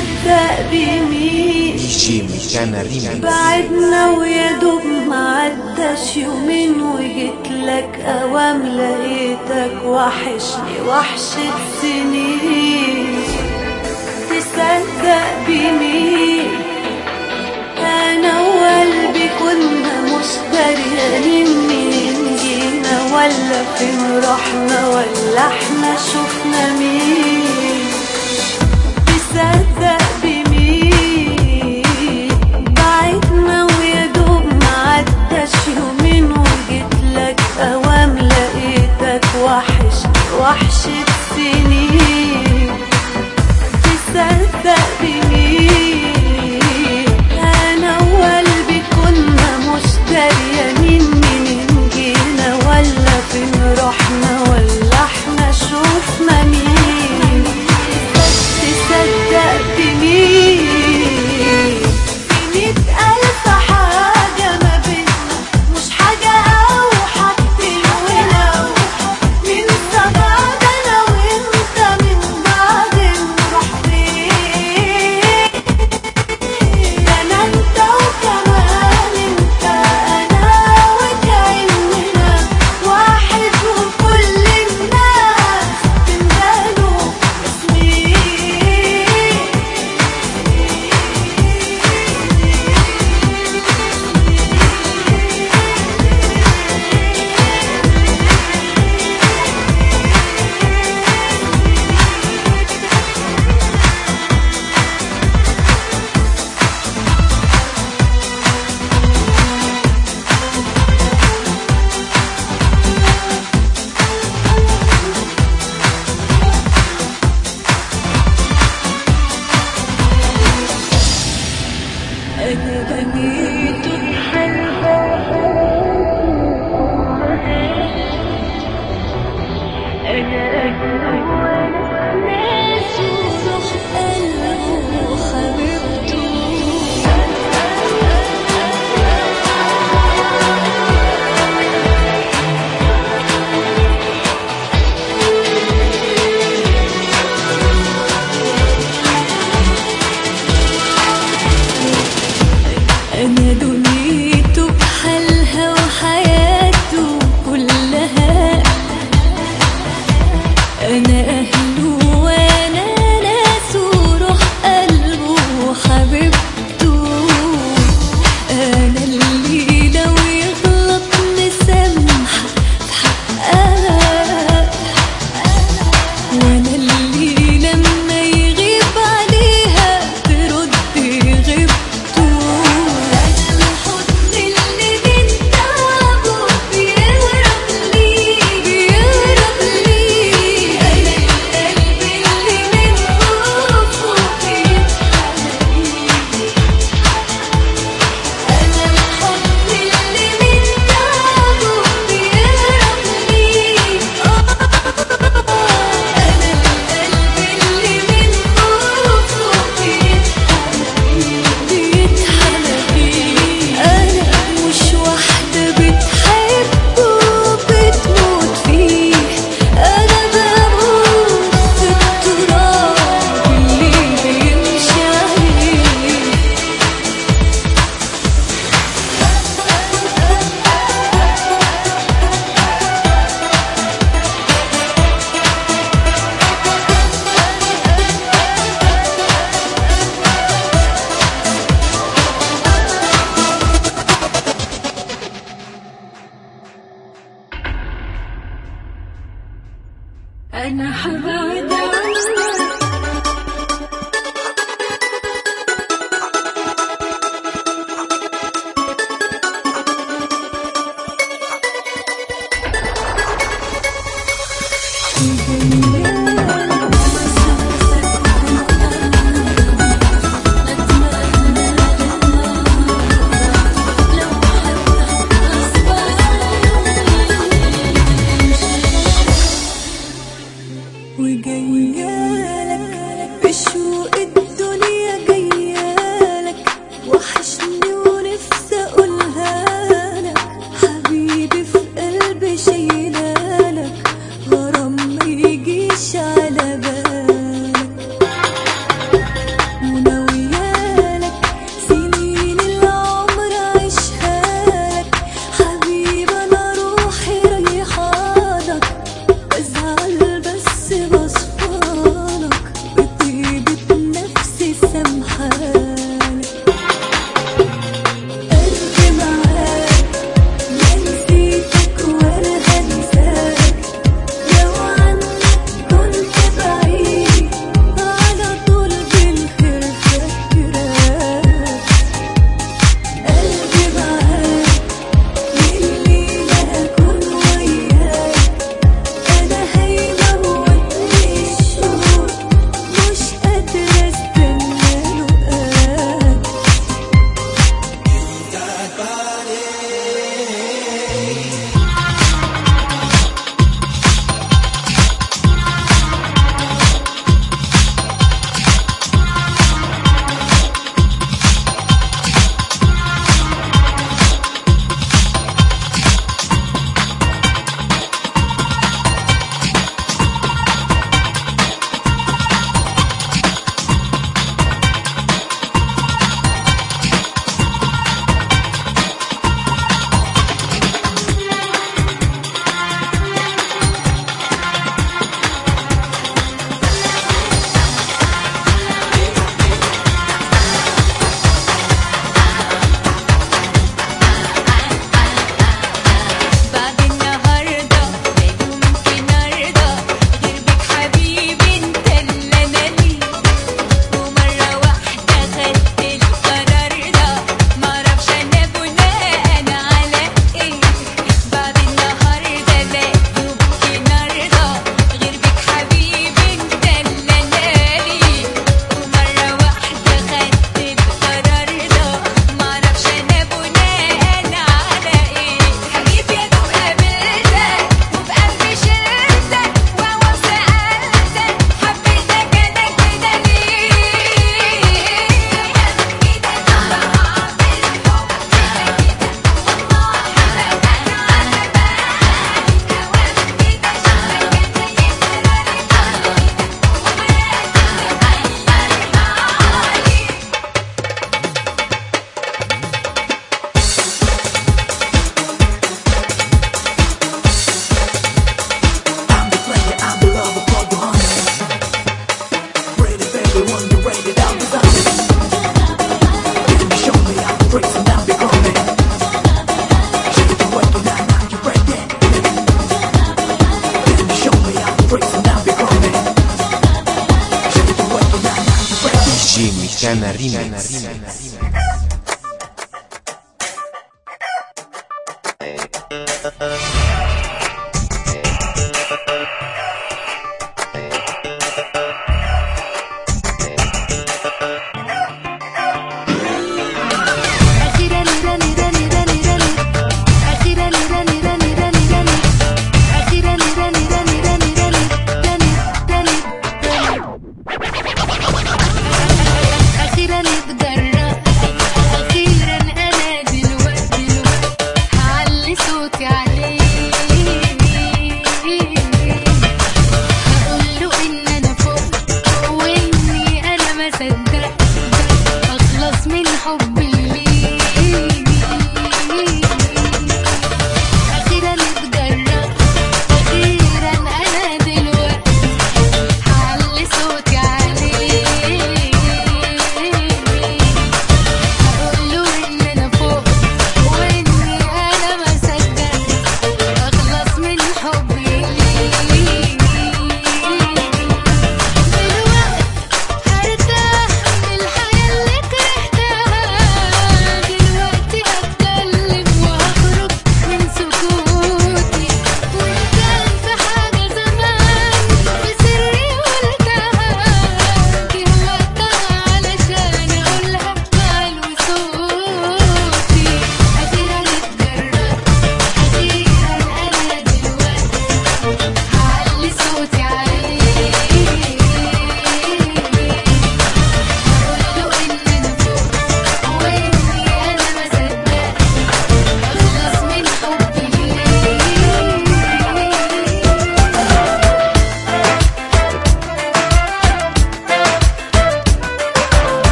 تصدق بمين دي جي ميكانا ريميكس بعدنا ويا دوب معداش يومين وجيت لك اوام لقيتك وحشني وحشة سنين تصدق بمين انا وقلبي كنا مشتريانين منين جينا ولا فين رحنا ولا احنا شفنا مين تصدق بمين بعدنا ويا دوب معداش يومين وجيت لك اوام لقيتك وحشني وحشة سنين تصدق بمين انا وقلبي كنا مشتريانين منين جينا ولا فين رحنا ولا احنا شوفنا مين تصدق بمين في مية ألف حاجة ما بينا مش حاجة أو حاجتين ولو ننسى بعض أنا وأنت من بعد نروح فين أنا أنت وكمان أنت أنا وكأننا واحد وكل الناس تندلوا اسمي أنا بنيت أنا أجمل ناس وروح قلبه وحبيبته أنا دنيته بحالها وحياته كلها أنا أهله وأنا ناسه روح قلبه وحبيبته أنا اللي لو يغلط مسامحة في حقها وانا اللي لما يغيب عليها ترد غيبته انا الحضن اللي من تعبه بيهرب لي بيهرب لي انا القلب اللي من خوفه بيتحرق انا الحضن اللي من تعبه بيهرب لي أنا القلب اللي من خوفه بيتحرق بيتحرق أنا مش واحدة بتحبه وبتموت فيه أنا بموت في التراب اللي بيمشي عليه أنا حبعد عنك وجايالك بشوق الدنيا جايالك وحشني ونفسي اقولها لك حبيبي في قلبي شايلالك غرام ما يجيش على بالك ريميكس أخيرا راني راني راني راني أخيرا راني راني راني راني أخيرا راني راني راني راني راني راني راني أخيرا اتجرأت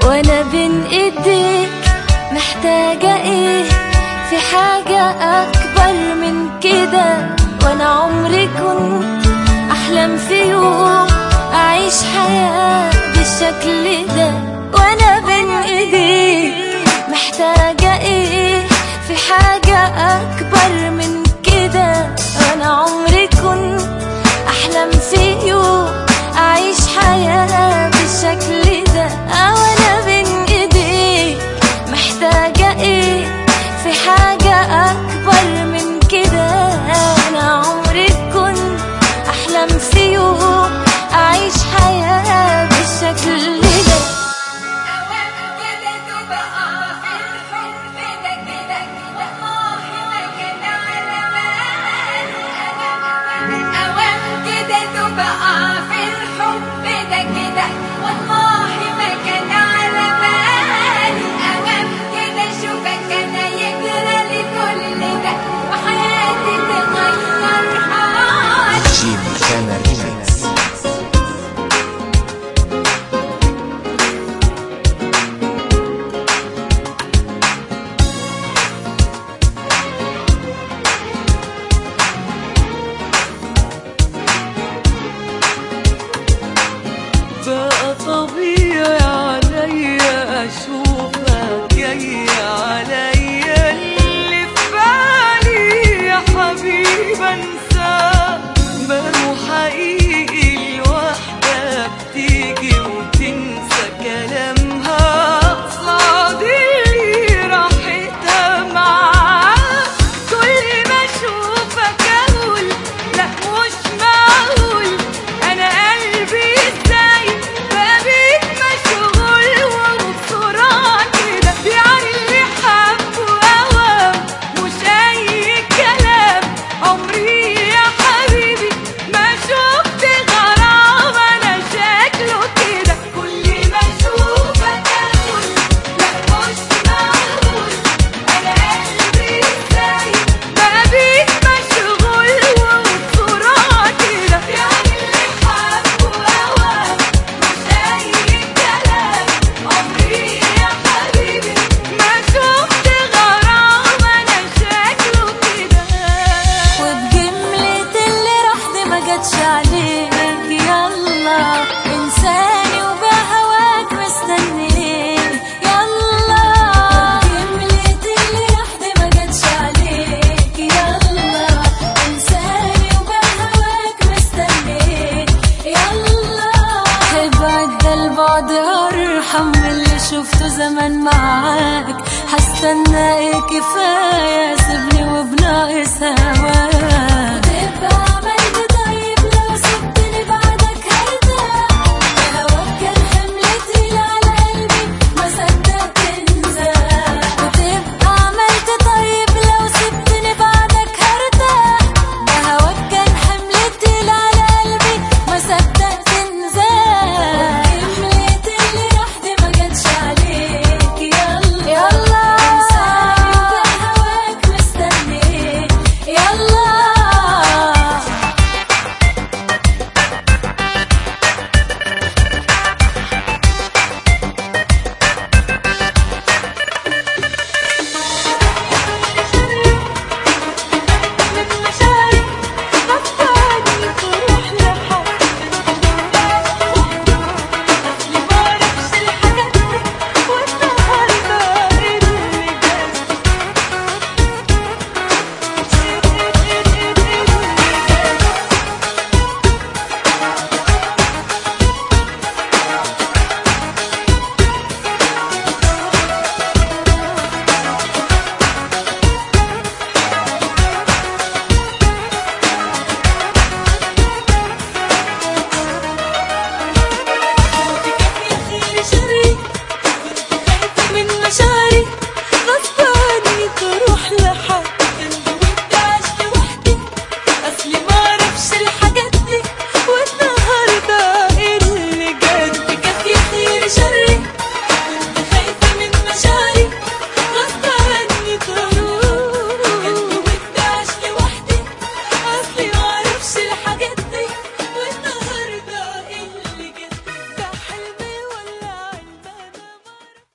وانا بين ايديك محتاجة ايه في حاجة اكبر من كده وانا عمري كنت احلم في يوم اعيش حياة بالشكل ده وانا بين ايديك محتاجة ايه في حاجة اكبر من كده وانا عمري كنت احلم في يوم اعيش حياة بالشكل ده وانا بين ايديك محتاجة ايه في حاجة اكبر من كده انا عمري كنت احلم في يوم اعيش حياة بالشكل ده والله ما كان على بالي أوام كده أشوفك أنا يجرى لي كل ده وحياتي تغير حالي Jimmy Kenner Remix. بقى طبيعي عليا اشوفك جاي عليا اللي في بالي يا حبيب انساك بقى حقيقي الواحدة بتيجي وتنسى كلامها صادي راحتها معاك كل ما اشوفك اقول لا مش معقول انا قلبي ازاي بقيت مشغول وبسرعه كده يعني اللي حبه اوام مش اي كلام عمري يا حبيبي ما شفت غرام انا شكله كده كل ما اشوفك اقول لا مش معقول انا قلبي ازاي بقيت مشغول وبسرعه كده يعني اللي حبه اوام مش اي كلام عمري يا حبيبي ما شفت غرام انا شكله كده وبجملة اللي راح دي ما جاتش عليك يلا انساني وبهواك مستني ليه يلا وبجملة اللي راح دي ما جاتش عليك يلا انساني وبهواك مستني ليه يلا ابعد ده البعد ارحم من اللي شفته زمان معاك هستنى ايه كفايه سيبني وبناقص هواك